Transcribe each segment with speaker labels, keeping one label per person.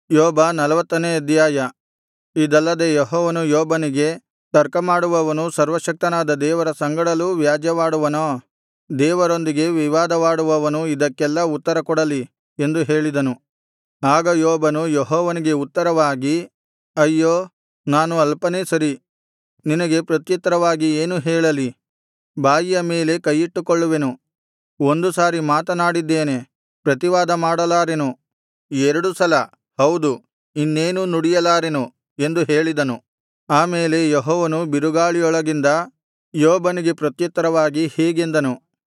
Speaker 1: ಯೋಬ ನಲವತ್ತನೇ ಅಧ್ಯಾಯ ಇದಲ್ಲದೆ ಯೆಹೋವನು ಯೋಬನಿಗೆ ತರ್ಕಮಾಡುವವನು ಸರ್ವಶಕ್ತನಾದ ದೇವರ ಸಂಗಡಲೂ ವ್ಯಾಜ್ಯವಾಡುವನೋ ದೇವರೊಂದಿಗೆ ವಿವಾದವಾಡುವವನು ಇದಕ್ಕೆಲ್ಲಾ ಉತ್ತರಕೊಡಲಿ ಎಂದು ಹೇಳಿದನು ಆಗ ಯೋಬನು ಯೆಹೋವನಿಗೆ ಉತ್ತರವಾಗಿ ಅಯ್ಯೋ ನಾನು ಅಲ್ಪನೇ ಸರಿ ನಿನಗೆ ಪ್ರತ್ಯುತ್ತರವಾಗಿ ಏನು ಹೇಳಲಿ ಬಾಯಿಯ ಮೇಲೆ ಕೈಯಿಟ್ಟುಕೊಳ್ಳುವೆನು ಒಂದು ಸಾರಿ ಮಾತನಾಡಿದ್ದೇನೆ ಪ್ರತಿವಾದ ಮಾಡಲಾರೆನು ಎರಡು ಸಲ ಹೌದು ಇನ್ನೇನೂ ನುಡಿಯಲಾರೆನು ಎಂದು ಹೇಳಿದನು ಆ ಮೇಲೆ ಯೆಹೋವನು ಬಿರುಗಾಳಿಯೊಳಗಿಂದ ಯೋಬನಿಗೆ ಪ್ರತ್ಯುತ್ತರವಾಗಿ ಹೀಗೆಂದನು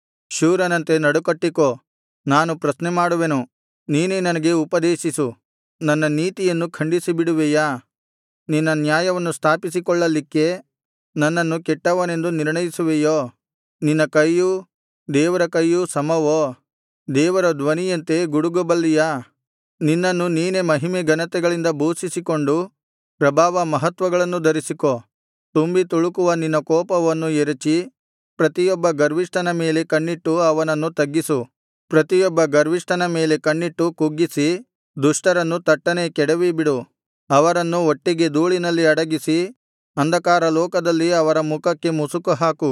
Speaker 1: ಶೂರನಂತೆ ನಡುಕಟ್ಟಿಕೋ ನಾನು ಪ್ರಶ್ನೆಮಾಡುವೆನು ನೀನೇ ನನಗೆ ಉಪದೇಶಿಸು ನನ್ನ ನೀತಿಯನ್ನು ಖಂಡಿಸಿಬಿಡುವೆಯಾ ನಿನ್ನ ನ್ಯಾಯವನ್ನು ಸ್ಥಾಪಿಸಿಕೊಳ್ಳಲಿಕ್ಕೆ ನನ್ನನ್ನು ಕೆಟ್ಟವನೆಂದು ನಿರ್ಣಯಿಸುವೆಯೋ ನಿನ್ನ ಕೈಯೂ ದೇವರ ಕೈಯೂ ಸಮವೋ ದೇವರ ಧ್ವನಿಯಂತೆ ಗುಡುಗಬಲ್ಲಿಯಾ ನಿನ್ನನ್ನು ನೀನೇ ಮಹಿಮೆ ಘನತೆಗಳಿಂದ ಭೂಷಿಸಿಕೊಂಡು ಪ್ರಭಾವ ಮಹತ್ವಗಳನ್ನು ಧರಿಸಿಕೋ ತುಂಬಿ ತುಳುಕುವ ನಿನ್ನ ಕೋಪವನ್ನು ಎರಚಿ ಪ್ರತಿಯೊಬ್ಬ ಗರ್ವಿಷ್ಠನ ಮೇಲೆ ಕಣ್ಣಿಟ್ಟು ಅವನನ್ನು ತಗ್ಗಿಸು ಪ್ರತಿಯೊಬ್ಬ ಗರ್ವಿಷ್ಠನ ಮೇಲೆ ಕಣ್ಣಿಟ್ಟು ಕುಗ್ಗಿಸಿ ದುಷ್ಟರನ್ನು ತಟ್ಟನೆ ಕೆಡವಿಬಿಡು ಅವರನ್ನು ಒಟ್ಟಿಗೆ ಧೂಳಿನಲ್ಲಿ ಅಡಗಿಸಿ ಅಂಧಕಾರ ಲೋಕದಲ್ಲಿ ಅವರ ಮುಖಕ್ಕೆ ಮುಸುಕು ಹಾಕು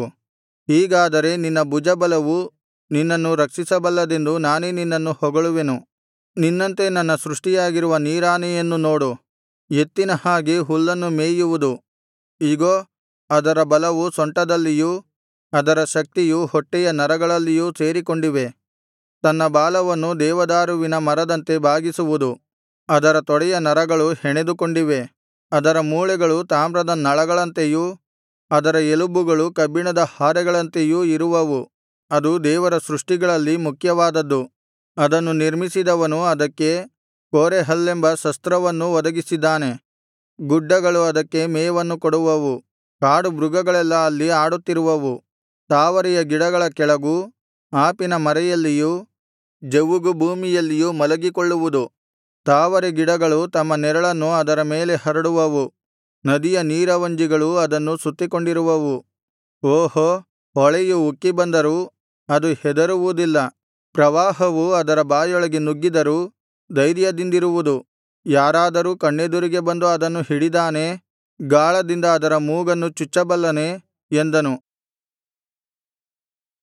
Speaker 1: ಹೀಗಾದರೆ ನಿನ್ನ ಭುಜಬಲವು ನಿನ್ನನ್ನು ರಕ್ಷಿಸಬಲ್ಲದೆಂದು ನಾನೇ ನಿನ್ನನ್ನು ಹೊಗಳುವೆನು ನಿನ್ನಂತೆ ನನ್ನ ಸೃಷ್ಟಿಯಾಗಿರುವ ನೀರಾನೆಯನ್ನು ನೋಡು ಎತ್ತಿನ ಹಾಗೆ ಹುಲ್ಲನ್ನು ಮೇಯುವುದು ಇಗೋ ಅದರ ಬಲವು ಸೊಂಟದಲ್ಲಿಯೂ ಅದರ ಶಕ್ತಿಯು ಹೊಟ್ಟೆಯ ನರಗಳಲ್ಲಿಯೂ ಸೇರಿಕೊಂಡಿವೆ ತನ್ನ ಬಾಲವನ್ನು ದೇವದಾರುವಿನ ಮರದಂತೆ ಬಾಗಿಸುವುದು ಅದರ ತೊಡೆಯ ನರಗಳು ಹೆಣೆದುಕೊಂಡಿವೆ ಅದರ ಮೂಳೆಗಳು ತಾಮ್ರದ ನಳಗಳಂತೆಯೂ ಅದರ ಎಲುಬುಗಳು ಕಬ್ಬಿಣದ ಹಾರೆಗಳಂತೆಯೂ ಇರುವವು ಅದು ದೇವರ ಸೃಷ್ಟಿಗಳಲ್ಲಿ ಮುಖ್ಯವಾದದ್ದು ಅದನ್ನು ನಿರ್ಮಿಸಿದವನು ಅದಕ್ಕೆ ಕೋರೆಹಲ್ಲೆಂಬ ಶಸ್ತ್ರವನ್ನೂ ಒದಗಿಸಿದ್ದಾನೆ ಗುಡ್ಡಗಳು ಅದಕ್ಕೆ ಮೇವನ್ನು ಕೊಡುವವು ಕಾಡು ಮೃಗಗಳೆಲ್ಲಾ ಅಲ್ಲಿ ಆಡುತ್ತಿರುವವು ತಾವರೆಯ ಗಿಡಗಳ ಕೆಳಗೂ ಆಪಿನ ಮರೆಯಲ್ಲಿಯೂ ಜವುಗು ಭೂಮಿಯಲ್ಲಿಯೂ ಮಲಗಿಕೊಳ್ಳುವುದು ತಾವರೆ ಗಿಡಗಳು ತಮ್ಮ ನೆರಳನ್ನು ಅದರ ಮೇಲೆ ಹರಡುವವು ನದಿಯ ನೀರವಂಜಿಗಳು ಅದನ್ನು ಸುತ್ತಿಕೊಂಡಿರುವವು ಓಹೋ ಹೊಳೆಯು ಉಕ್ಕಿ ಬಂದರೂ ಅದು ಹೆದರುವುದಿಲ್ಲ ಪ್ರವಾಹವು ಅದರ ಬಾಯೊಳಗೆ ನುಗ್ಗಿದರೂ ಧೈರ್ಯದಿಂದಿರುವುದು ಯಾರಾದರೂ ಕಣ್ಣೆದುರಿಗೆ ಬಂದು ಅದನ್ನು ಹಿಡಿದಾನೇ ಗಾಳದಿಂದ ಅದರ ಮೂಗನ್ನು ಚುಚ್ಚಬಲ್ಲನೆ ಎಂದನು